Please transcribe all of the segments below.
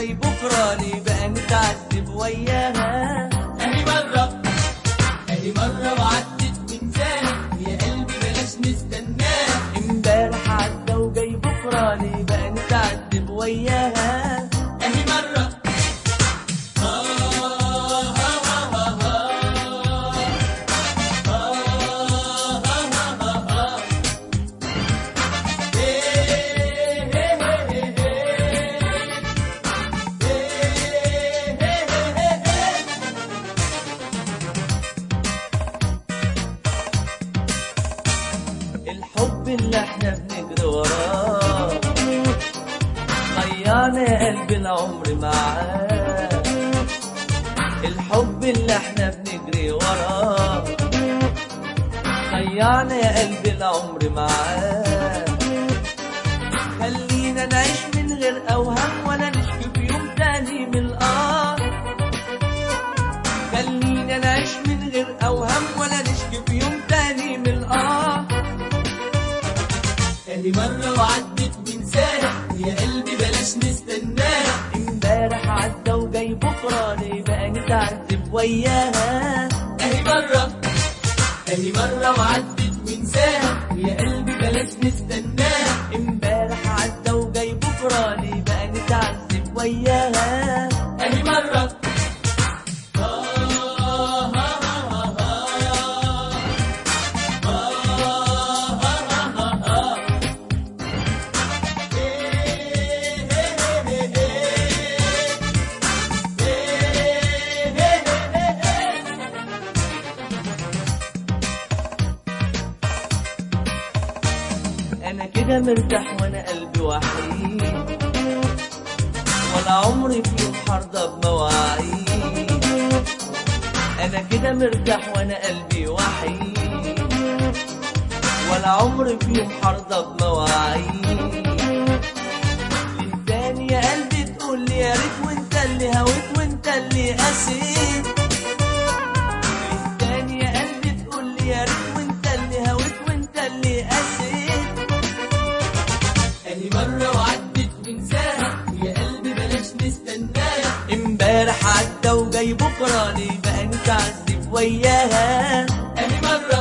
وجاي بكرة ليه بقى نتعذب وياها اهي مرة اهي مرة وعدت من سنة يا قلبي بلاش نستناها امبارح عدى وجاي بكرة ليه بقى نتعذب وياها اهي مرة الحب اللي احنا بنجري وراه ضيعنا يا قلبي العمر معاه الحب اللي احنا بنجري وراه ضيعنا يا قلبي العمر معاه خلينا نعيش من غير اوهام ولا نشكي في يوم تاني من الاه خلينا نعيش من غير اوهام ولا نشكي في يوم تاني من الاه اهي مرة وعدت من سنة يا قلبي بلاش نستناها امبارح عدى وجاي بكرة ليه بقى نتعذب وياها اهي مرة اهي مرة وعدت من سنة يا قلبي بلاش نستناها امبارح عدى وجاي بكرة ليه بقى نتعذب وياها اهي مرة انا كده مرتاح وانا قلبي وحيد ولا عمري في يوم حرضى بمواعيد انا كده مرتاح وانا قلبي وحيد ولا عمري في يوم حرضى بمواعيد ليه تاني يا قلبي تقول لي يا ريت وانت اللي هويت وانت اللي قسيت ليه تاني يا قلبي تقول لي يا ريت وانت اللي هويت وانت اللي قسيت اهي مرة وعدت من سنة يا قلبي بلاش نستناها امبارح عدى وجاي بكرة ليه بقى نتعذب وياها اهي مرة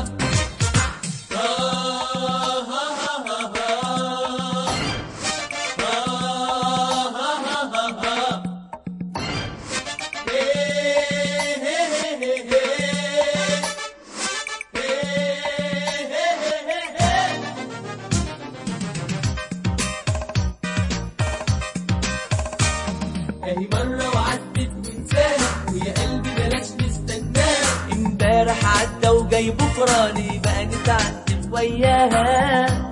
اهي مرة وعدت من سنة ويا قلبي بلاش نستناها امبارح عدى وجاي بكرة ليه بقى نتعذب وياها